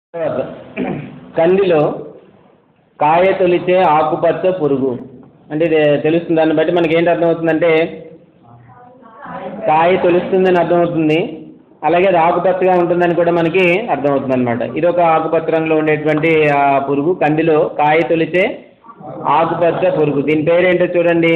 తర్వాత కందిలో కాయ తొలిచే ఆకుపచ్చ పురుగు అంటే ఇది తెలుస్తుంది దాన్ని బట్టి మనకి ఏంటి అర్థమవుతుందంటే కాయ తొలుస్తుందని అర్థమవుతుంది అలాగే అది ఆకుపచ్చగా ఉంటుందని కూడా మనకి అర్థమవుతుంది అనమాట ఇది ఒక ఆకుపచ్చ రంగులో ఉండేటువంటి ఆ పురుగు కందిలో కాయ తొలిచే ఆకుపచ్చ పురుగు దీని పేరేంటో చూడండి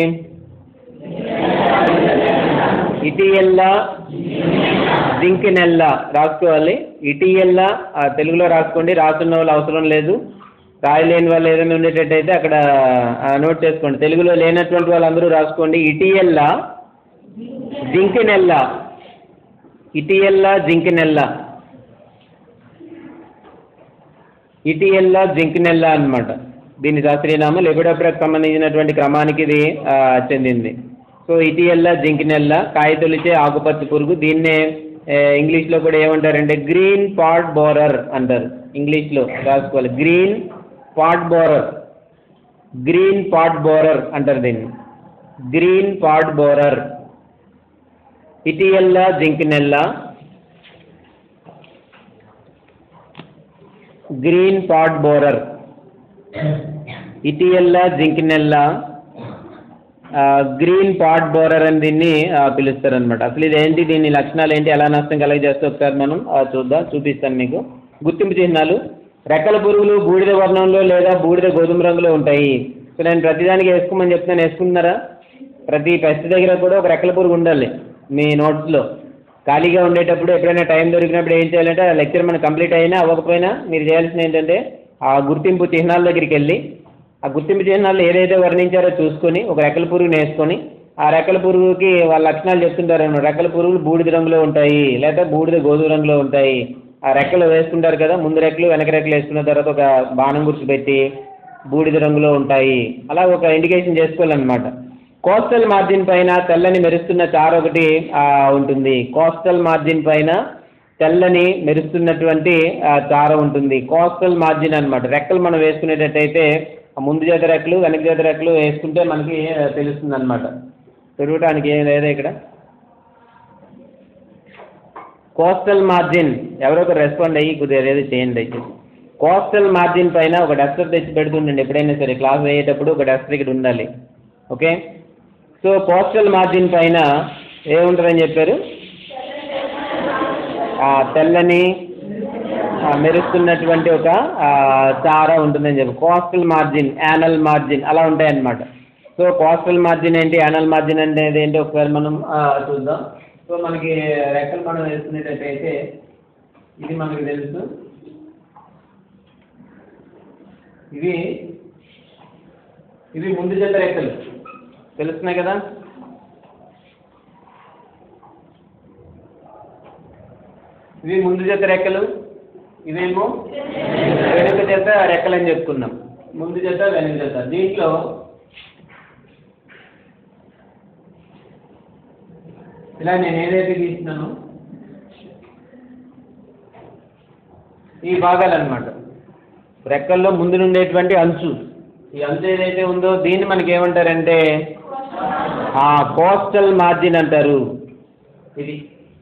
ఇటియల్లా జింకినెల్లా రాసుకోవాలి ఇటియల్లా ఆ, తెలుగులో రాసుకోండి రాసున్న వాళ్ళు అవసరం లేదు రాయలేని వాళ్ళు ఏదైనా ఉండేటట్టయితే అక్కడ ఆ, నోట్ చేసుకోండి తెలుగులో లేనటువంటి వాళ్ళందరూ రాసుకోండి ఇటియల్లా జింకినెల్లా ఇటియల్లా జింకినెల్లా ఇటియల్లా జింకినెల్లా అన్నమాట దీని శాస్త్రీయనామం లెబిడోప్రకు సంబంధించినటువంటి క్రమానికి ఇది ఆ, చెందింది సో ఇటియల్లా జింకినెల్లా కాయ తొలిచే ఆకుపచ్చ పురుగు దీన్నే ఏ, ఇంగ్లీష్లో కూడా ఏమంటారంటే గ్రీన్ పాట్ బోరర్ అంటారు ఇంగ్లీష్లో రాసుకోవాలి green pod borer green pod borer అంటారు దీన్ని గ్రీన్ పాట్ బోరర్ ఇటియల్లా జింకినెల్లా గ్రీన్ పాట్ బోరర్ ఇటియల్లా జింకినెల్లా ఆ, గ్రీన్ పాట్ బోరర్ అని దీన్ని ఆ, పిలుస్తారనమాట అసలు ఇది ఏంటి దీని లక్షణాలు ఏంటి ఎలా నష్టం కలగజేస్తే ఒకసారి మనం ఆ, చూద్దాం చూపిస్తాను మీకు గుర్తింపు చిహ్నాలు రెక్కల పురుగులు బూడిద వర్ణంలో లేదా బూడిద గోధుమ రంగులో ఉంటాయి సో నేను ప్రతిదానికి వేసుకోమని చెప్తాను వేసుకుంటున్నారా ప్రతి పెస్ట్ దగ్గర కూడా ఒక రెక్కల పురుగు ఉండాలి మీ నోట్స్లో ఖాళీగా ఉండేటప్పుడు ఎప్పుడైనా టైం దొరికినప్పుడు ఏం చేయాలంటే ఆ లెక్చర్ మనకు కంప్లీట్ అయినా అవ్వకపోయినా మీరు చేయాల్సింది ఏంటంటే ఆ గుర్తింపు చిహ్నాల దగ్గరికి వెళ్ళి ఆ గుర్తింపు చిహ్నాలు ఏదైతే వర్ణించారో చూసుకొని ఒక రెక్కల పురుగుని వేసుకొని ఆ రెక్కల పురుగుకి వాళ్ళ లక్షణాలు చెప్తుంటారు అన్నమాట రెక్కల పురుగులు బూడిద రంగులో ఉంటాయి లేదా బూడిద గోధుమ రంగులో ఉంటాయి ఆ రెక్కలు వేసుకుంటారు కదా ముందు రెక్కలు వెనక రెక్కలు వేసుకున్న తర్వాత ఒక బాణం గుర్తు పెట్టి బూడిద రంగులో ఉంటాయి అలా ఒక ఇండికేషన్ చేసుకోవాలన్నమాట కోస్టల్ మార్జిన్ పైన తెల్లని మెరుస్తున్న చార ఒకటి ఆ, ఉంటుంది కోస్టల్ మార్జిన్ పైన తెల్లని మెరుస్తున్నటువంటి ఆ, చార ఉంటుంది కోస్టల్ మార్జిన్ అన్నమాట రెక్కలు మనం వేసుకునేటట్టయితే ఆ ముందు చేత రెక్కలు వెనక చేత రెక్కలు వేసుకుంటే మనకి తెలుస్తుంది అనమాట పెరగటానికి ఏం లేదా ఇక్కడ కోస్టల్ మార్జిన్ ఎవరో ఒకరు రెస్పాండ్ అయ్యి కొద్దిగా ఏదో చేయండి దయచేసి కోస్టల్ మార్జిన్ పైన ఒక డస్టర్ తెచ్చి పెడుతుండండి ఎప్పుడైనా సరే క్లాస్ అయ్యేటప్పుడు ఒక డస్టర్ ఇక్కడ ఉండాలి ఓకే సో కోస్టల్ మార్జిన్ పైన ఏముంటుందని చెప్పారు ఆ, తెల్లని ఆ, మెరుస్తున్నటువంటి ఒక ఆ, చార ఉంటుందని చెప్పి కోస్టల్ మార్జిన్ యానల్ మార్జిన్ అలా ఉంటాయన్నమాట సో కోస్టల్ మార్జిన్ ఏంటి యానల్ మార్జిన్ అంటే ఏంటి ఒకసారి మనం ఆ, చూద్దాం సో మనకి రెక్కలు మనం వేసుకునేటట్టయితే ఇది మనకి తెలుసు ఇవి ఇవి ముందు జత రెక్కలు తెలుస్తున్నాయి కదా ఇవి ముందు జత రెక్కలు ఇవేమో వెనుక జత రెక్కలు అని చెప్పుకున్నాం ముందు జత వెనుక జత దీంట్లో ఇలా నేను ఏదైతే గీస్తున్నానో ఈ భాగాలు అన్నమాట రెక్కల్లో ముందు నుండేటువంటి అంచు ఈ అంచు ఏదైతే ఉందో దీన్ని మనకి ఏమంటారంటే ఆ కోస్టల్ మార్జిన్ అంటారు ఇది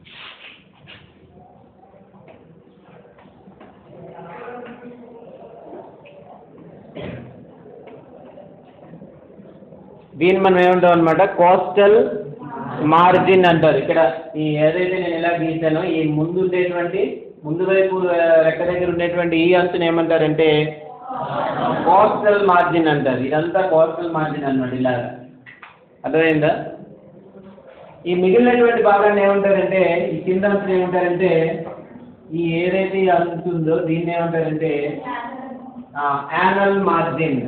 దీన్ని మనం ఏమంటాం అనమాట కోస్టల్ మార్జిన్ అంటారు ఇక్కడ ఈ ఏదైతే నేను ఇలా గీసానో ఈ ముందు ఉండేటువంటి ముందు వైపు ఆ, రెక్క దగ్గర ఉండేటువంటి ఈ అంచుని ఏమంటారంటే కోస్టల్ మార్జిన్ అంటారు ఇదంతా కోస్టల్ మార్జిన్ అన్నమాట ఇలా అర్థమైందా ఈ మిగిలినటువంటి భాగాన్ని ఏమంటారంటే ఈ కింద అంచుని ఏమంటారంటే ఈ ఏదైతే ఈ అంచు ఉందో దీన్ని ఏమంటారంటే యానల్ మార్జిన్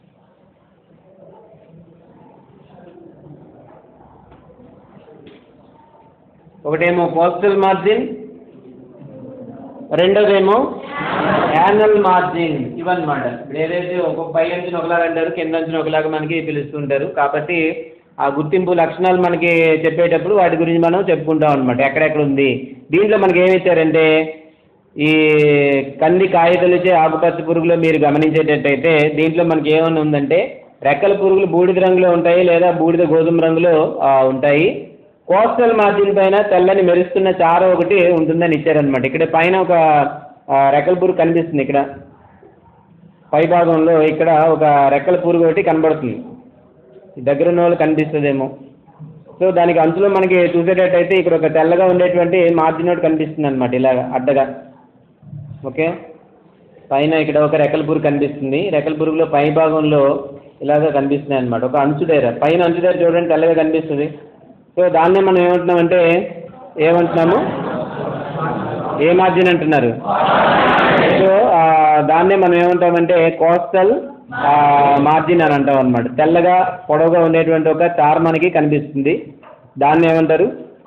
ఒకటేమో పోస్టల్ మార్జిన్ రెండోదేమో యానల్ మార్జిన్ ఇవన్నమాట ఇప్పుడు ఏదైతే ఒక పై అంచున ఒకలాగా అంటారు కింద అంచున ఒకలాగా మనకి పిలుస్తుంటారు కాబట్టి ఆ గుర్తింపు లక్షణాలు మనకి చెప్పేటప్పుడు వాటి గురించి మనం చెప్పుకుంటాం అనమాట ఎక్కడెక్కడ ఉంది దీంట్లో మనకి ఏమి ఇచ్చారంటే ఈ కంది కాయతొలిచే ఆకుపచ్చ పురుగులో మీరు గమనించేటట్టయితే దీంట్లో మనకి ఏమన్నా ఉందంటే రెక్కల పురుగులు బూడిద రంగులో ఉంటాయి లేదా బూడిద గోధుమ రంగులో ఆ, ఉంటాయి కోస్టల్ మార్జిన్ పైన తెల్లని మెరుస్తున్న చార ఒకటి ఉంటుందని ఇచ్చారనమాట ఇక్కడ పైన ఒక ఆ, రెక్కల పురుగు కనిపిస్తుంది ఇక్కడ పై భాగంలో ఇక్కడ ఒక రెక్కల పురుగు ఒకటి కనబడుతుంది ఈ దగ్గర ఉన్న వాళ్ళు కనిపిస్తుందేమో సో దానికి అంచులో మనకి చూసేటట్టయితే ఇక్కడ ఒక తెల్లగా ఉండేటువంటి మార్జిన్ ఒకటి కనిపిస్తుంది అనమాట ఇలాగ అడ్డగా ఓకే పైన ఇక్కడ ఒక రెక్కల పురుగు కనిపిస్తుంది రెక్కల పురుగులో పై భాగంలో ఇలాగ కనిపిస్తున్నాయి అనమాట ఒక అంచు దగ్గర పైన అంచు దగ్గర చూడండి తెల్లగా కనిపిస్తుంది సో దాన్నే మనం ఏమంటున్నామంటే ఏమంటున్నాము ఏ మార్జిన్ అంటున్నారు సో ఆ, దాన్నే మనం ఏమంటామంటే కోస్టల్ మార్జిన్ అని అంటాం అనమాట తెల్లగా పొడవుగా ఉండేటువంటి ఒక తార్ మనకి కనిపిస్తుంది దాన్ని ఏమంటారు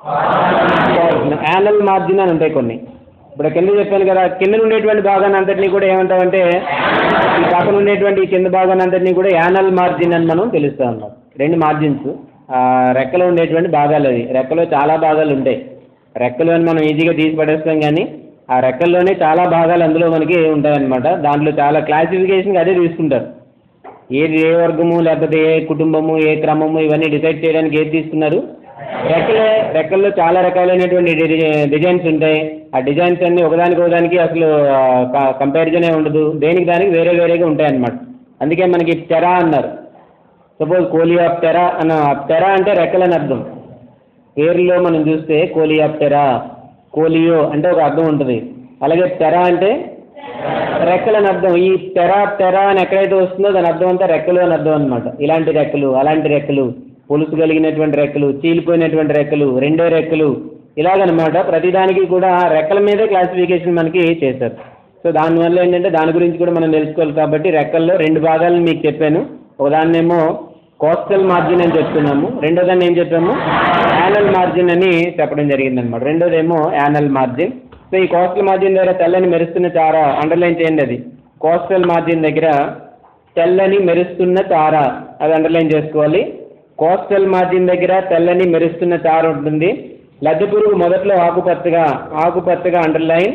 యానల్ మార్జిన్ అని ఉంటాయి కొన్ని ఇప్పుడు కింద చెప్పాను కదా కింద ఉండేటువంటి భాగాన్ని అంతటినీ కూడా ఏమంటామంటే ఈ పక్కన ఉండేటువంటి ఈ కింద భాగాన్ని అంతటినీ కూడా యానల్ మార్జిన్ అని మనం తెలుస్తాం అన్నమాట రెండు మార్జిన్స్ రెక్కలో ఉండేటువంటి భాగాలు అవి రెక్కలో చాలా భాగాలు ఉంటాయి రెక్కలు అని మనం ఈజీగా తీసి పడేస్తాం కానీ ఆ రెక్కల్లోనే చాలా భాగాలు అందులో మనకి ఉంటాయన్నమాట దాంట్లో చాలా క్లాసిఫికేషన్ అదే తీసుకుంటారు ఏది ఏ వర్గము లేకపోతే ఏ కుటుంబము ఏ క్రమము ఇవన్నీ డిసైడ్ చేయడానికి ఏది తీసుకున్నారు రెక్కలే రెక్కల్లో చాలా రకాలైనటువంటి డి- డిజైన్స్ ఉంటాయి ఆ డిజైన్స్ అన్ని ఒకదానికి ఒకదానికి అసలు కంపారిజనే ఉండదు దేనికి దానికి వేరే వేరేగా ఉంటాయి అన్నమాట అందుకే మనకి తెరా అన్నారు సపోజ్ కోలియాప్టెరా అన్న తెరా అంటే రెక్కలని అర్థం పేరులో మనం చూస్తే కోలియాప్టెరా కోలియో అంటే ఒక అర్థం ఉంటుంది అలాగే తెరా అంటే రెక్కలని అర్థం ఈ తెర తెర అని ఎక్కడైతే వస్తుందో దాని అర్థం అంతా రెక్కలు అని అర్థం అనమాట ఇలాంటి రెక్కలు అలాంటి రెక్కలు పొలుసు కలిగినటువంటి రెక్కలు చీలిపోయినటువంటి రెక్కలు రెండో రెక్కలు ఇలాగనమాట ప్రతిదానికి కూడా రెక్కల మీదే క్లాసిఫికేషన్ మనకి చేశారు సో దానివల్ల ఏంటంటే దాని గురించి కూడా మనం తెలుసుకోవాలి కాబట్టి రెక్కల్లో రెండు భాగాలను మీకు చెప్పాను ఒకదాన్నేమో కోస్టల్ మార్జిన్ అని చెప్తున్నాము రెండో దాన్ని ఏం చెప్పాము యానల్ మార్జిన్ అని చెప్పడం జరిగిందనమాట రెండోదేమో యానల్ మార్జిన్ సో ఈ కోస్టల్ మార్జిన్ దగ్గర తెల్లని మెరుస్తున్న చార అండర్లైన్ చేయండి అది కోస్టల్ మార్జిన్ దగ్గర తెల్లని మెరుస్తున్న చార అది అండర్లైన్ చేసుకోవాలి కోస్టల్ మార్జిన్ దగ్గర తెల్లని మెరుస్తున్న చార ఉంటుంది లద్దె పురుగు మొదట్లో ఆకుపచ్చగా ఆకుపచ్చగా అండర్లైన్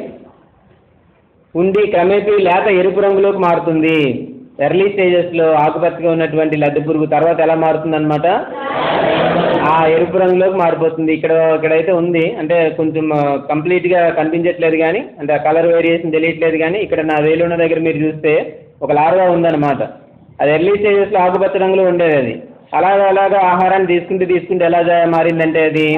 ఉండి క్రమేపీ లేత ఎరుపు రంగులోకి మారుతుంది ఎర్లీ స్టేజెస్లో ఆకుపచ్చగా ఉన్నటువంటి లద్దె పురుగు తర్వాత ఎలా మారుతుంది అనమాట ఆ ఎరుపు రంగులోకి మారిపోతుంది ఇక్కడ ఇక్కడైతే ఉంది అంటే కొంచెం కంప్లీట్గా కనిపించట్లేదు కానీ అంటే ఆ కలర్ వేరియేషన్ తెలియట్లేదు కానీ ఇక్కడ నా వేలున్న దగ్గర మీరు చూస్తే ఒక లార్వా ఉందన్నమాట అది ఎర్లీ స్టేజెస్లో ఆకుపచ్చ రంగులో ఉండేది అది అలాగా అలాగా ఆహారాన్ని తీసుకుంటూ తీసుకుంటూ ఎలా జా- మారిందంటే అది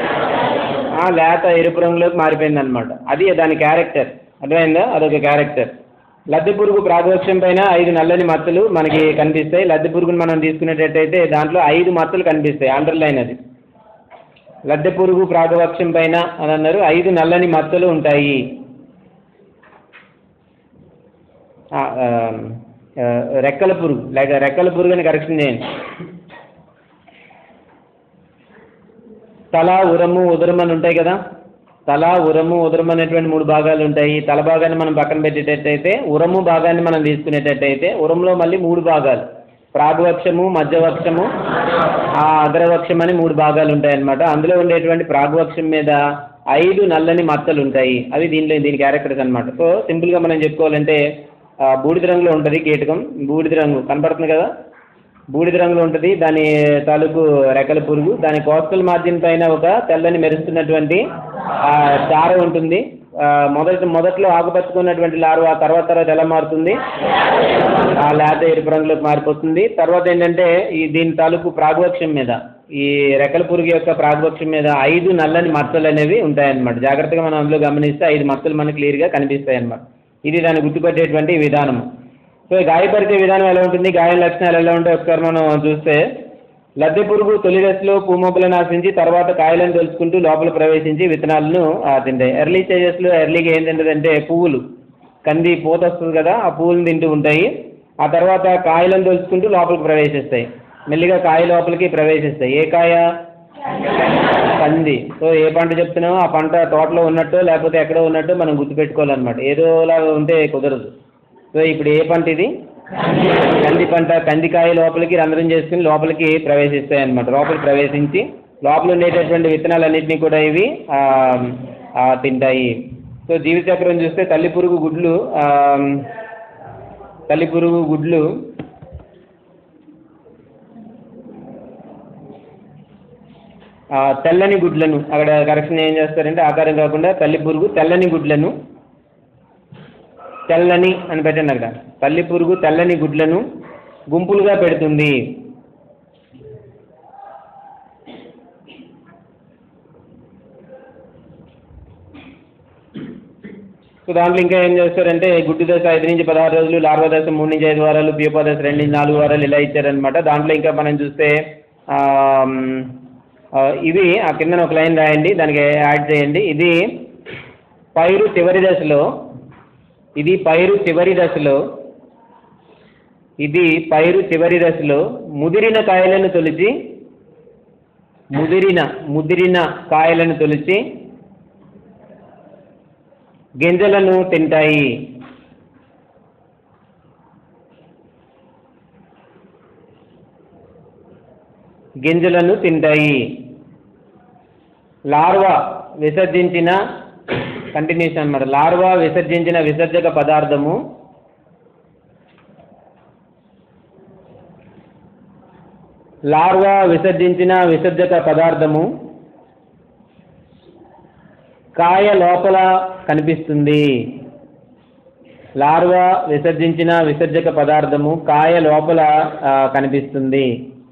ఆ, లేత ఎరుపు రంగులోకి మారిపోయింది అనమాట అది దాని క్యారెక్టర్ అర్థమైందా అదొక క్యారెక్టర్ లద్దె పురుగు ప్రాగవక్షం పైన ఐదు నల్లని మచ్చలు మనకి కనిపిస్తాయి లద్దె పురుగును మనం తీసుకునేటట్టయితే దాంట్లో ఐదు మచ్చలు కనిపిస్తాయి అండర్లైన్ అది లద్దె పురుగు ప్రాగవక్షం పైన అని అన్నారు ఐదు నల్లని మచ్చలు ఉంటాయి ఆ, ఆ, ఆ, రెక్కల పురుగు లేక రెక్కల పురుగు అని కరెక్షన్ చేయండి తల ఉరము ఉదరం అని ఉంటాయి కదా తల ఉరము ఉదరం అనేటువంటి మూడు భాగాలు ఉంటాయి తల భాగాన్ని మనం పక్కన పెట్టేటట్టయితే ఉరము భాగాన్ని మనం తీసుకునేటట్టయితే ఉరంలో మళ్ళీ మూడు భాగాలు ప్రాగ్వక్షము మధ్యవక్షము ఆ అగ్రవక్షం అని మూడు భాగాలు ఉంటాయి అన్నమాట అందులో ఉండేటువంటి ప్రాగ్వక్షం మీద ఐదు నల్లని మచ్చలు ఉంటాయి అవి దీనిలో దీని క్యారెక్టర్స్ అన్నమాట సో సింపుల్గా మనం చెప్పుకోవాలంటే ఆ, బూడిద రంగులో ఉంటుంది కీటకం బూడిద రంగు కనపడుతుంది కదా బూడిద రంగులో ఉంటుంది దాని తాలూకు రెక్కల పురుగు దాని కోస్టల్ మార్జిన్ పైన ఒక తెల్లని మెరుస్తున్నటువంటి ఆ, చార ఉంటుంది ఆ, మొదట మొదట్లో ఆకుపచ్చుకున్నటువంటి లార్వా తర్వాత తర్వాత ఎలా మారుతుంది ఆ లేత ఎరుపు రంగులోకి మారిపోతుంది తర్వాత ఏంటంటే ఈ దీని తాలూకు ప్రాగ్వక్షం మీద ఈ రెక్కల పురుగు యొక్క ప్రాగ్వక్షం మీద ఐదు నల్లని మచ్చలు అనేవి ఉంటాయన్నమాట జాగ్రత్తగా మనం అందులో గమనిస్తే ఐదు మచ్చలు మనకు క్లియర్గా కనిపిస్తాయి అన్నమాట ఇది దాన్ని గుర్తుపట్టేటువంటి విధానము సో ఈ గాయపరిచే విధానం ఎలా ఉంటుంది గాయం లక్షణాలు ఎలా ఉంటాయి ఒకసారి మనం చూస్తే లద్దె పురుగు తొలి దశలో పూమొక్కలను ఆశించి తర్వాత కాయలను తెలుసుకుంటూ లోపల ప్రవేశించి విత్తనాలను ఆ, తింటాయి ఎర్లీ స్టేజెస్లో ఎర్లీగా ఏం తింటుందంటే పువ్వులు కంది పూత వస్తుంది కదా ఆ పువ్వులను తింటూ ఉంటాయి ఆ తర్వాత కాయలను తెలుసుకుంటూ లోపలికి ప్రవేశిస్తాయి మెల్లిగా కాయ లోపలికి ప్రవేశిస్తాయి ఏ కాయ కంది సో ఏ పంట చెప్తున్నామో ఆ పంట తోటలో ఉన్నట్టు లేకపోతే ఎక్కడో ఉన్నట్టు మనం గుర్తుపెట్టుకోవాలన్నమాట ఏదోలాగా ఉంటే కుదరదు సో ఇప్పుడు ఏ పంట ఇది కంది పంట కందికాయ లోపలికి రంధ్రం చేసుకుని లోపలికి ప్రవేశిస్తాయి అన్నమాట లోపలికి ప్రవేశించి లోపల ఉండేటటువంటి విత్తనాలన్నింటినీ కూడా ఇవి ఆ, ఆ, తింటాయి సో జీవిచక్రం చూస్తే తల్లి పురుగు గుడ్లు ఆ, తల్లి పురుగు గుడ్లు ఆ, తెల్లని గుడ్లను అక్కడ కరెక్షన్ ఏం చేస్తారంటే ఆకారం కాకుండా తల్లి పురుగు తెల్లని గుడ్లను తెల్లని అని పెట్టండి అక్కడ తల్లి పురుగు తెల్లని గుడ్లను గుంపులుగా పెడుతుంది సో దాంట్లో ఇంకా ఏం చేస్తారంటే గుడ్డు దశ ఐదు నుంచి పదహారు రోజులు లార్వా దశ మూడు నుంచి ఐదు వారాలు ప్యూపా దశ రెండు నుంచి నాలుగు వారాలు ఇలా ఇచ్చారనమాట దాంట్లో ఇంకా మనం చూస్తే ఆ, ఆ, ఇవి ఆ కింద ఒక లైన్ రాయండి దానికి యాడ్ చేయండి ఇది పైరు చివరి దశలో ఇది పైరు చివరి దశలో ఇది పైరు చివరి దశలో ముదిరిన కాయలను తొలిచి ముదిరిన ముదిరిన కాయలను తొలిచి గింజలను తింటాయి గింజలను తింటాయి లార్వా విసర్జించిన కంటిన్యూషన్ అన్నమాట లార్వా విసర్జించిన విసర్జక పదార్థము లార్వా విసర్జించిన విసర్జక పదార్థము కాయ లోపల కనిపిస్తుంది లార్వా విసర్జించిన విసర్జక పదార్థము కాయ లోపల ఆ, కనిపిస్తుంది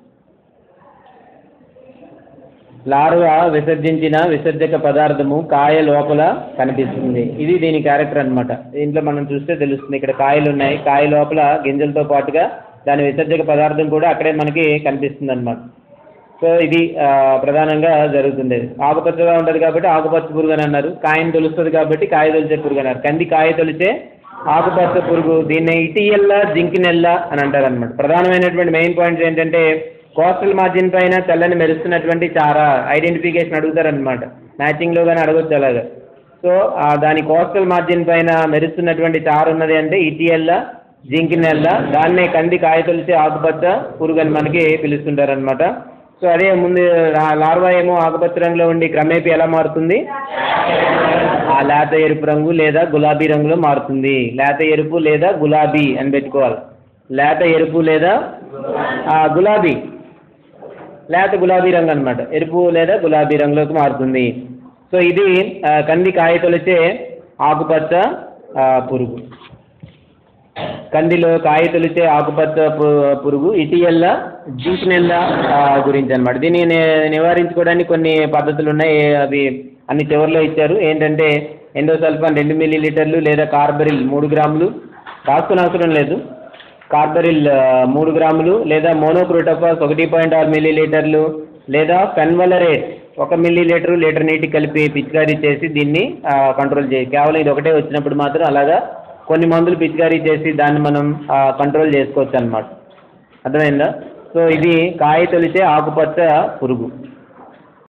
లార్వా విసర్జించిన విసర్జక పదార్థము కాయ లోపల కనిపిస్తుంది ఇది దీని క్యారెక్టర్ అన్నమాట దీంట్లో మనం చూస్తే తెలుస్తుంది ఇక్కడ కాయలు ఉన్నాయి కాయ లోపల గింజలతో పాటుగా దాని విసర్జక పదార్థం కూడా అక్కడే మనకి కనిపిస్తుంది అనమాట సో ఇది ఆ, ప్రధానంగా జరుగుతుంది ఆకుపచ్చగా ఉంటుంది కాబట్టి ఆకుపచ్చ పురుగు అని అన్నారు కాయని తొలుస్తుంది కాబట్టి కాయ తొలిచే పురుగు అన్నారు కంది కాయ తొలిచే ఆకుపచ్చ పురుగు దీన్ని ఇటీఎల్లా జింకినెల్లా అని అంటారు అనమాట ప్రధానమైనటువంటి మెయిన్ పాయింట్స్ ఏంటంటే కోస్టల్ మార్జిన్ పైన తెల్లని మెరుస్తున్నటువంటి చారా ఐడెంటిఫికేషన్ అడుగుతారనమాట మ్యాచింగ్లో కానీ అడగొచ్చు అలాగా సో ఆ దాని కోస్టల్ మార్జిన్ పైన మెరుస్తున్నటువంటి చార ఉన్నది అంటే ఇటీఎల్లా జింకినెల్లా దాన్నే కంది కాయ తొలిచే ఆకుపచ్చ పురుగు అని మనకి పిలుస్తుంటారనమాట సో అదే ముందు లా- లార్వా ఏమో ఆకుపచ్చ రంగులో ఉండి క్రమేపీ ఎలా మారుతుంది ఆ లేత ఎరుపు రంగు లేదా గులాబీ రంగులో మారుతుంది లేత ఎరుపు లేదా గులాబీ అని పెట్టుకోవాలి లేత ఎరుపు లేదా ఆ, గులాబీ లేత గులాబీ రంగు అన్నమాట ఎరుపు లేదా గులాబీ రంగులోకి మారుతుంది సో ఇది ఆ, కంది కాయ తొలిచే ఆకుపచ్చ ఆ, పురుగు కందిలో కాయ తొలిచే ఆకుపచ్చ పు- పురుగు ఇటీఎల్ల జింక్నెల్ల గురించి అన్నమాట దీన్ని ని- నివారించుకోవడానికి కొన్ని పద్ధతులు ఉన్నాయి అవి అన్ని చివరిలో ఇచ్చారు ఏంటంటే ఎండోసల్ఫాన్ రెండు మిల్లీ లీటర్లు లేదా కార్బరిల్ మూడు గ్రాములు రాసుకునే అవసరం లేదు కార్బరిల్ ఆ, మూడు గ్రాములు లేదా మోనోక్రోటోఫాస్ ఒకటి పాయింట్ ఆరు మిల్లీ లీటర్లు లేదా ఫెన్వలరేట్ ఒక మిల్లీ లీటరు లీటర్ నీటి కలిపి పిచికారీ చేసి దీన్ని ఆ, కంట్రోల్ చేయి కేవలం ఇది ఒకటే వచ్చినప్పుడు మాత్రం అలాగా కొన్ని మందులు పిచికారీ చేసి దాన్ని మనం ఆ, కంట్రోల్ చేసుకోవచ్చు అన్నమాట అర్థమైందా సో ఇది కాయ తొలిచే ఆకుపచ్చ పురుగు